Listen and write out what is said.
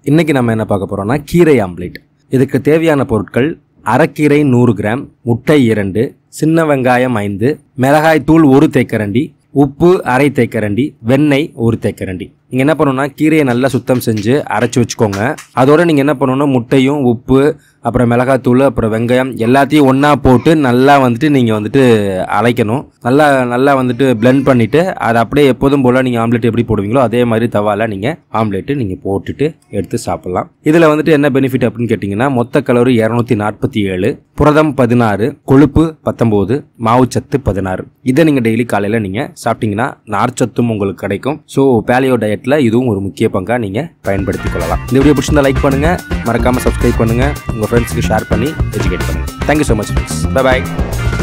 இன்னைக்கு நம்ம என்ன பார்க்க போறோம்னா கீரை ஆம்லேட் இதுக்கு தேவையான பொருட்கள் அரைக்கீரை நூறு கிராம் முட்டை இரண்டு சின்ன வெங்காயம் ஐந்து மிளகாய் தூள் ஒரு தேக்கரண்டி உப்பு அரை தேக்கரண்டி வெண்ணெய் ஒரு தேக்கரண்டி நீங்கள் என்ன பண்ணணும்னா கீரையை நல்லா சுத்தம் செஞ்சு அரைச்சி வச்சுக்கோங்க அதோட நீங்கள் என்ன பண்ணணும்னா முட்டையும் உப்பு அப்புறம் மிளகாத்தூள் அப்புறம் வெங்காயம் எல்லாத்தையும் ஒன்றா போட்டு நல்லா வந்துட்டு நீங்கள் வந்துட்டு அரைக்கணும் நல்லா நல்லா வந்துட்டு blend பண்ணிவிட்டு அதை அப்படியே எப்போதும் போல் நீங்கள் ஆம்லெட் எப்படி போடுவீங்களோ அதே மாதிரி தவால நீங்கள் ஆம்லெட்டு நீங்கள் போட்டுட்டு எடுத்து சாப்பிட்லாம் இதில் வந்துட்டு என்ன பெனிஃபிட் அப்படின்னு கேட்டிங்கன்னா மொத்த கலோரி இரநூத்தி நாற்பத்தி ஏழு புரதம் பதினாறு கொழுப்பு பத்தொம்போது மாவுச்சத்து பதினாறு இதை நீங்கள் டெய்லி காலையில் நீங்கள் சாப்பிட்டீங்கன்னா நார்ச்சத்தும் உங்களுக்கு கிடைக்கும் ஸோ பேலியோ டயட்டில் இதுவும் ஒரு முக்கிய பங்காக நீங்கள் பயன்படுத்திக் கொள்ளலாம் இந்த வீடியோ பிடிச்சிருந்தா லைக் பண்ணுங்கள் மறக்காமல் சப்ஸ்கிரைப் பண்ணுங்கள் உங்கள் ஃப்ரெண்ட்ஸ்க்கு ஷேர் பண்ணி எஜுகேட் பண்ணுங்கள் thank you so much friends bye பாய்